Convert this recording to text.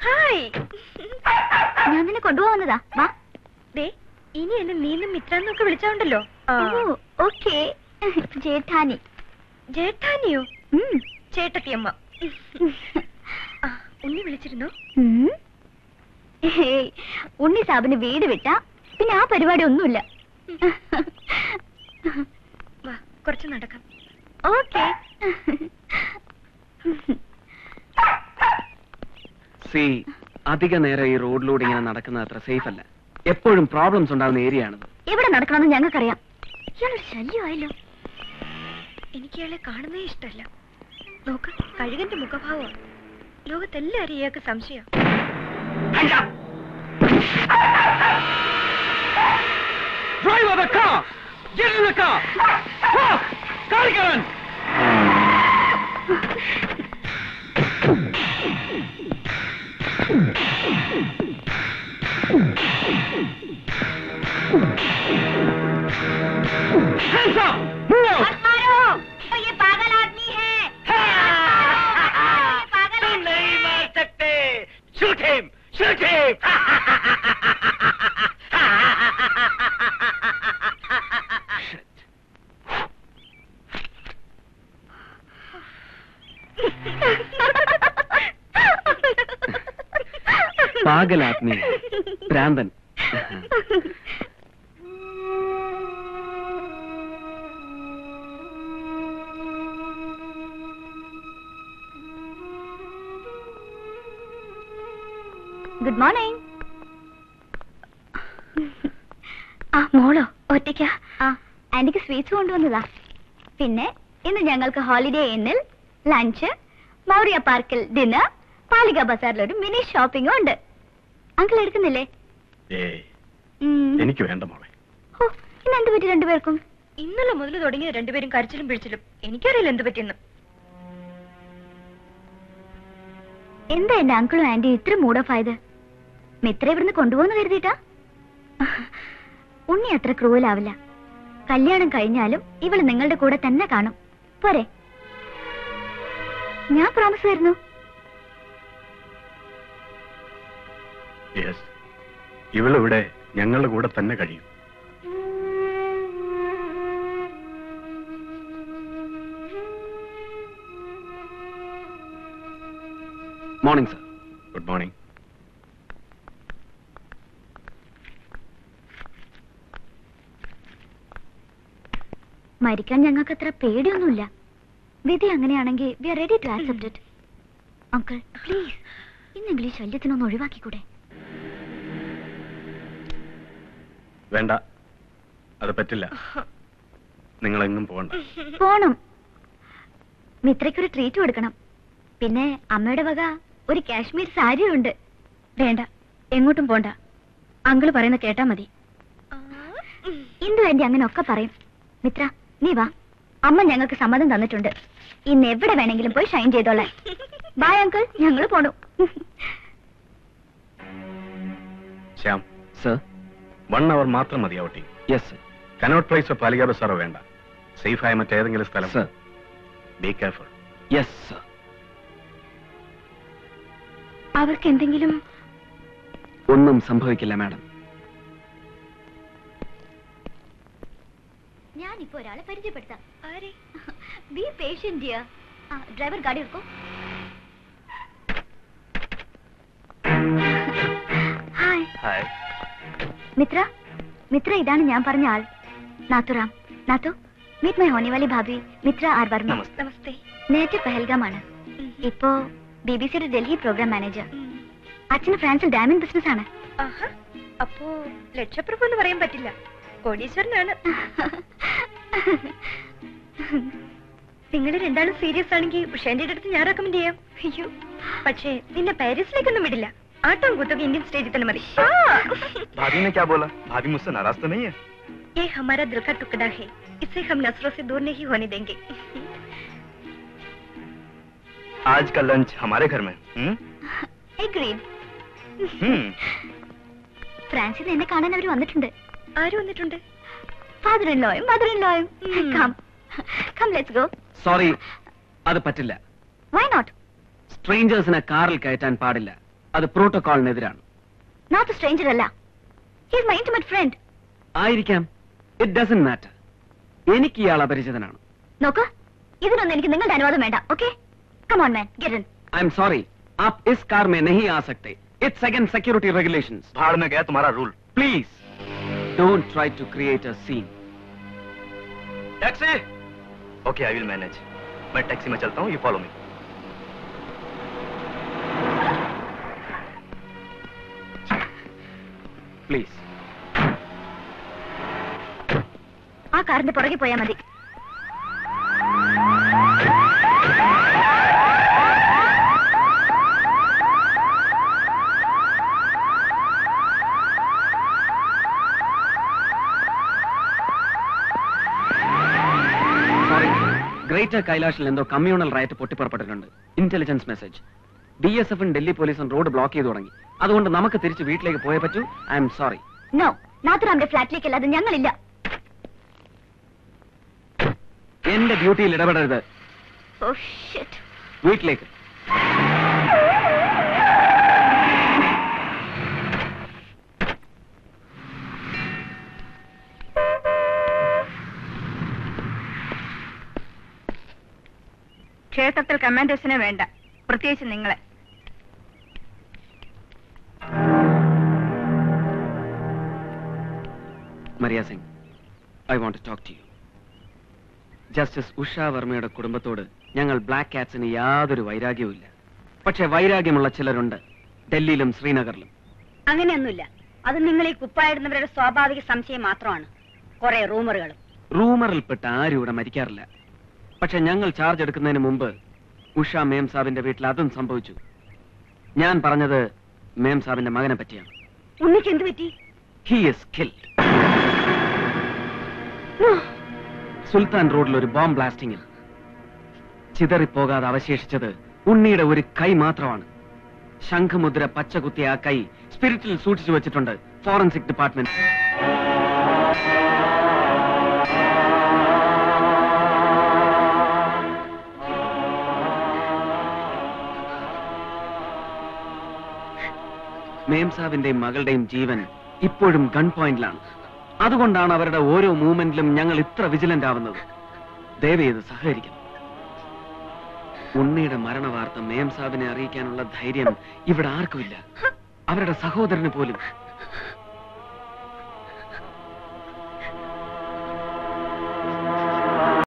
Hi ഞാൻ നിന്നെ കൊണ്ടുപോകുന്നതാ വാ ദേ ഇനി എന്നെ നീന്നും മിത്രാന്നൊക്കെ വിളിച്ചോണ്ടല്ലോ ഓ ഓക്കേ ജേഠാനി ജേട്ടാനിയോ ഉം. ചേട്ടത്തിയമ്മ ആ, ഉണ്ണി വിളിച്ചിരുന്നോ ഉം. ഹേയ്, ഉണ്ണി സാബിന് വീട് വിട്ട പിന്നെ ആ പരിപാടി ഒന്നുമില്ല വാ കുറച്ച് നടക്കാം ഓക്കേ സി അധിക നേരം ഈ റോഡിലൂടെ ഇങ്ങനെ നടക്കുന്നത് അത്ര സേഫ് അല്ല എപ്പോഴും പ്രോബ്ലംസ് ഉണ്ടാകുന്ന ഏരിയ ആണിത് എവിടെ നടക്കണമെന്ന് ഞങ്ങൾക്കറിയാം ഇയാളൊരു ശല്യമായല്ലോ എനിക്ക് ഇയാളെ കാണുന്നേ ഇഷ്ടമല്ല നോക്ക് കഴുകന്റെ മുഖഭാവമാണ് ലോകത്തെല്ലാരും ഇയാൾക്ക് സംശയം Driver the car! Get in the car! Stop! കാണിക്കാൻ Hands up! Move out! ये पागल आदमी है तुम नहीं मार सकते शूट हिम शूट हिम പാഗലാത്മി ഭ്രാന്തൻ ഗുഡ് മോർണിംഗ് ആ മോളോ ഒറ്റയ്ക്കാ ആ ആന്റിക്ക് സ്വീറ്റ്സ് കൊണ്ടുവന്നതാ പിന്നെ ഇന്ന് ഞങ്ങൾക്ക് ഹോളിഡേ ഇന്നിൽ ലഞ്ച് മൗറിയ പാർക്കിൽ ഡിന്നർ പാലിക ബസാറിൽ ഒരു മിനി ഷോപ്പിംഗും ഉണ്ട് അങ്കിൾ എടുക്കുന്നില്ലേ ഏയ് ഉം. എനിക്ക് വേണ്ട മോളെ ഓ ഇന്ന് എന്ത് പറ്റി രണ്ടുപേർക്കും ഇന്നലെ മുതൽ തുടങ്ങിയ രണ്ടുപേരും കരച്ചിലും പിടിച്ചിലും എനിക്കറിയില്ല എന്ത് പറ്റിയെന്ന് എന്താ എന്റെ അങ്കിളും ആന്റിയും ഇത്ര മൂഡ് ഓഫ് ആയത് മിത്ര ഇവിടുന്ന് കൊണ്ടുപോകുന്ന കരുതിയിട്ടാ ഉണ്ണി അത്ര ക്രൂവലാവില്ല കല്യാണം കഴിഞ്ഞാലും ഇവള് നിങ്ങളുടെ കൂടെ തന്നെ കാണും പോരെ ഞാൻ പ്രോമിസ് തരുന്നു യെസ് ഇവളിവിടെ ഞങ്ങളുടെ കൂടെ തന്നെ കഴിയും മോർണിംഗ് സർ ഗുഡ് മോർണിംഗ് മരിക്കാൻ ഞങ്ങൾക്ക് അത്ര പേടിയൊന്നുമില്ല വിധി അങ്ങനെയാണെങ്കിൽ we are ready to accept it uncle please ഇന്നെങ്കിലും ഈ ശല്യത്തിനൊന്ന് ഒഴിവാക്കിക്കൂടെ വേണ്ട അത് പറ്റില്ല നിങ്ങളെങ്ങും പോകണ്ട പോണം മിത്രയ്ക്കൊരു ട്രീറ്റ് കൊടുക്കണം പിന്നെ അമ്മയുടെ വക ഒരു കാശ്മീർ സാരിയും ഉണ്ട് വേണ്ട എങ്ങോട്ടും പോണ്ട അങ്കിള് പറയുന്ന കേട്ടാ മതി ഇന്ദു ആന്റി അങ്ങനെ ഒക്കെ പറയും മിത്ര നീ വാ അമ്മ ഞങ്ങൾക്ക് സമ്മതം തന്നിട്ടുണ്ട് ഇന്ന് എവിടെ വേണമെങ്കിലും പോയി ഷൈൻ ചെയ്തോളാം ബായ് അങ്കിൾ ഞങ്ങൾ പോണു ശ്യാം സർ വൺ അവർ മാത്രം മതി ഔട്ടിംഗ് യെസ് സർ കനോട്ട് പ്ലേസോ പാലിക ബസാറോ വേണ്ട സേഫായ മറ്റേതെങ്കിലും സ്ഥലം sir be careful yes sir അവർക്ക് എന്തെങ്കിലും ഒന്നും സംഭവിക്കില്ല മാഡം ഞാനിപ്പോ ഒരാളെ പരിചയപ്പെടുത്താം ആരെ ബി പേഷ്യന്റ് ഡിയർ ഡ്രൈവർ ഗാഡി എടുക്കോ ഹായ് ഹായ് മിത്ര മിത്ര ഇതാണ് ഞാൻ പറഞ്ഞ ആൾ നാത്തുറാം നാത്തു മീറ്റ് മൈ ഹോണിവാലി ഭാബി മിത്ര ആർ വർമ്മ നമസ്തേ നേരത്തെ പെഹൽഗാമാണ് ഇപ്പോ ബി ബി സിയുടെ ഡൽഹി പ്രോഗ്രാം മാനേജർ ഉം. അച്ഛന് ഫ്രാൻസിൽ ഡയമണ്ട് ബിസിനസ് ആണ് ആഹാ അപ്പോ ലക്ഷപ്രഭു എന്ന് പറയാൻ പറ്റില്ല കോടീശ്വരനാണ് നിങ്ങൾ രണ്ടാളും സീരിയസ് ആണെങ്കിൽ ഉഷേന്റെ അടുത്ത് ഞാൻ റെക്കമെൻഡ് ചെയ്യാം അയ്യോ പക്ഷേ നിന്നെ പാരീസിലേക്കൊന്നും വിടില്ല ആട്ടം കുത്തൊക്കെ ഇന്ത്യൻ സ്റ്റേജിൽ തന്നെ മതി भाभी ने क्या बोला भाभी मुझसे नाराज तो नहीं है ये हमारा दिल का टुकड़ा है इसे हम नसरों से दूर नहीं होने देंगे आज का लंच हमारे घर में हम्म? എഗ്രീഡ് हम्म ഫ്രാൻസിൽ നിന്ന് എന്നെ കാണാൻ അവർ വന്നിട്ടുണ്ട് ആര് വന്നിട്ടുണ്ട് ഫാദർ ഇൻ ലോയും മദർ ഇൻ ലോയും ഉം. Come come let's go sorry അത് പറ്റില്ല വൈ നോട്ട് സ്ട്രേഞ്ചേഴ്സിനെ കാറിൽ കയറ്റാൻ പാടില്ല അത് പ്രോട്ടോകോളിനെതിരാണ് നോട്ട് സ്ട്രേഞ്ചർ അല്ല ഹിസ് മൈ ഇന്റിമേറ്റ് ഫ്രണ്ട് ആയിരിക്കാം ഇറ്റ് ഡസൻ മാറ്റർ എനിക്ക് ഇയാൾ അപരിചിതനാണ് നോക്ക് ഇതിനൊന്നും എനിക്ക് നിങ്ങളുടെ അനുവാദം വേണ്ട okay come on man get in I am sorry आप इस कार में नहीं आ सकते इट्स अगेन सिक्योरिटी रेगुलेशंस भाड़ में गया तुम्हारा rule please don't try to create a scene taxi okay I will manage मैं टैक्सी में चलता हूँ यू फॉलो मी प्लीज ആ കാറിന്റെ പുറകെ പോയാൽ മതി സോറി ഗ്രേറ്റർ കൈലാഷിൽ എന്തോ കമ്മ്യൂണൽ റൈറ്റ് പൊട്ടിപ്പുറപ്പെട്ടിട്ടുണ്ട് ഇന്റലിജൻസ് മെസ്സേജ് ബി എസ് എഫും ഡൽഹി പോലീസും റോഡ് ബ്ലോക്ക് ചെയ്തു തുടങ്ങി അതുകൊണ്ട് നമുക്ക് തിരിച്ച് വീട്ടിലേക്ക് പോയേ പറ്റൂ ഐ എം സോറി നോ നാത്തുറാമിന്റെ ഫ്ലാറ്റിലേക്കല്ലാതെ ഞങ്ങളില്ല എന്റെ ഡ്യൂട്ടിയിൽ ഇടപെടരുത് ഓ ഷിറ്റ് വീട്ടിലേക്ക് ക്ഷേത്രത്തിൽ കമാൻഡേഴ്സിനെ വേണ്ട പ്രത്യേകിച്ച് നിങ്ങളെ Maria Singh I want to talk to you justice Usha വർമ്മയുടെ കുടുംബത്തോട് ഞങ്ങൾ ബ്ലാക്ക് കാറ്റ്സിന് യാതൊരു വൈരാഗ്യവുമില്ല പക്ഷെ വൈരാഗ്യമുള്ള ചിലരുണ്ട് ഡൽഹിയിലും ശ്രീനഗറിലും അങ്ങനെയൊന്നുമില്ല അത് നിങ്ങൾ ഈ കുപ്പായിടുന്നവരുടെ സ്വാഭാവിക സംശയം മാത്രമാണ് കുറെ റൂമറുകളും റൂമറിൽപ്പെട്ട ആരും ഇവിടെ മരിക്കാറില്ല പക്ഷെ ഞങ്ങൾ ചാർജ് എടുക്കുന്നതിന് മുമ്പ് ഉഷ മേം സാബിന്റെ വീട്ടിൽ അതും സംഭവിച്ചു ഞാൻ പറഞ്ഞത് മേം സാബിന്റെ മകനെ പറ്റിയാണ് ഉണ്ണിക്ക് എന്ത് പറ്റി ഹി ഇസ് കിൽഡ് സുൽത്താൻ റോഡിൽ ഒരു ബോംബ് ബ്ലാസ്റ്റിംഗിൽ ചിതറിപ്പോകാതെ അവശേഷിച്ചത് ഉണ്ണിയുടെ ഒരു കൈ മാത്രമാണ് ശംഖുമുദ്ര പച്ചകുത്തിയ ആ കൈ സ്പിരിറ്റിൽ സൂക്ഷിച്ചു വെച്ചിട്ടുണ്ട് ഫോറൻസിക് ഡിപ്പാർട്ട്മെന്റ് മേംസാബിന്റെയും മകളുടെയും ജീവൻ ഇപ്പോഴും ഗൺ പോയിന്റിലാണ് അതുകൊണ്ടാണ് അവരുടെ ഓരോ മൂവ്മെന്റിലും ഞങ്ങൾ ഇത്ര വിജിലന്റ് ആവുന്നത് ദയവേത് സഹകരിക്കണം ഉണ്ണിയുടെ മരണവാർത്ത മേംസാബിനെ അറിയിക്കാനുള്ള ധൈര്യം ഇവിടെ ആർക്കുമില്ല അവരുടെ സഹോദരന് പോലും